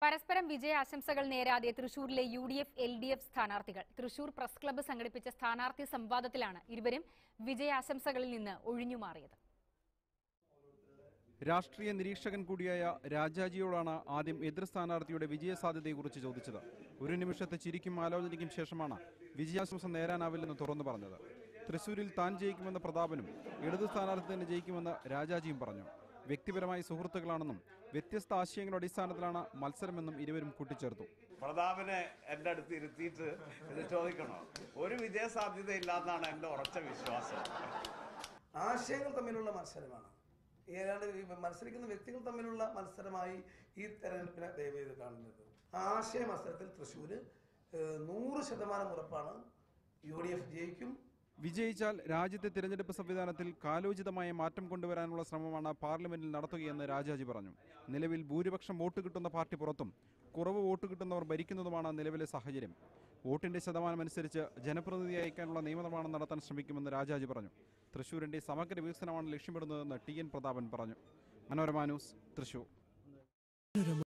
പരസ്പരം വിജയ ആശംസകൾ നേരാതെ തൃശൂരിലെ U D F L D F സ്ഥാനാർത്ഥികൾ തൃശൂർ പ്രസ് ക്ലബ്ബ് സംഘടിപ്പിച്ച സ്ഥാനാർത്ഥി സംവാദത്തിലാണ് ഇരുവരും വിജയാശംസകളിൽ നിന്ന് ഒഴിഞ്ഞുമാറിയത് രാഷ്ട്രീയ നിരീക്ഷകൻ കൂടിയായ രാജാജിയോടാണ് ആദ്യം എതിർ സ്ഥാനാർത്ഥിയുടെ വിജയസാധ്യതയെക്കുറിച്ച് ചോദിച്ചത് ഒരു നിമിഷത്തെ ചിരിക്കും ആലോചനയ്ക്കും ശേഷമാണ് വിജയാശംസ നേരാനാവില്ലെന്ന് തുറന്നു പറഞ്ഞത് തൃശൂരിൽ താൻ ജയിക്കുമെന്ന പ്രതാപനും ഇടതു സ്ഥാനാർത്ഥി തന്നെ ജയിക്കുമെന്ന് രാജാജിയും പറഞ്ഞു വ്യക്തിപരമായി സുഹൃത്തുക്കളാണെന്നും വ്യത്യസ്ത ആശയങ്ങളുടെ അടിസ്ഥാനത്തിലാണ് മത്സരമെന്നും ഇരുവരും കൂട്ടിച്ചേർത്തു പ്രതാപനെ എൻ്റെ അടുത്ത് ഇരുത്തിയിട്ട് ഇത് ചോദിക്കണോ ഒരു വിജയ സാധ്യത ഇല്ലാന്നാണ് എൻ്റെ ഉറച്ച വിശ്വാസം ആശയങ്ങൾ തമ്മിലുള്ള മത്സരമാണ് ഏതാണ്ട് ഈ മത്സരിക്കുന്ന വ്യക്തികൾ തമ്മിലുള്ള മത്സരമായി ഈ തെരഞ്ഞെടുപ്പിനെ ദയവേത് കാണുന്നത് ആശയ മത്സരത്തിൽ തൃശ്ശൂര് ഏഹ്, നൂറ് ശതമാനം ഉറപ്പാണ് യു ഡി എഫ് ജയിക്കും വിജയിച്ചാൽ രാജ്യത്തെ തിരഞ്ഞെടുപ്പ് സംവിധാനത്തിൽ കാലോചിതമായ മാറ്റം കൊണ്ടുവരാനുള്ള ശ്രമമാണ് പാർലമെന്റിൽ നടത്തുകയെന്ന് രാജാജി പറഞ്ഞു നിലവിൽ ഭൂരിപക്ഷം വോട്ട് കിട്ടുന്ന പാർട്ടി പുറത്തും കുറവ് വോട്ട് കിട്ടുന്നവർ ഭരിക്കുന്നതുമാണ് നിലവിലെ സാഹചര്യം വോട്ടിന്റെ ശതമാനം അനുസരിച്ച് ജനപ്രതിനിധി അയക്കാനുള്ള നിയമനിർമ്മാണം നടത്താൻ ശ്രമിക്കുമെന്ന് രാജാജി പറഞ്ഞു തൃശൂരിന്റെ സമഗ്ര വികസനമാണ് ലക്ഷ്യമിടുന്നതെന്ന് ടി എൻ പ്രതാപൻ പറഞ്ഞു മനോരമ ന്യൂസ് തൃശൂർ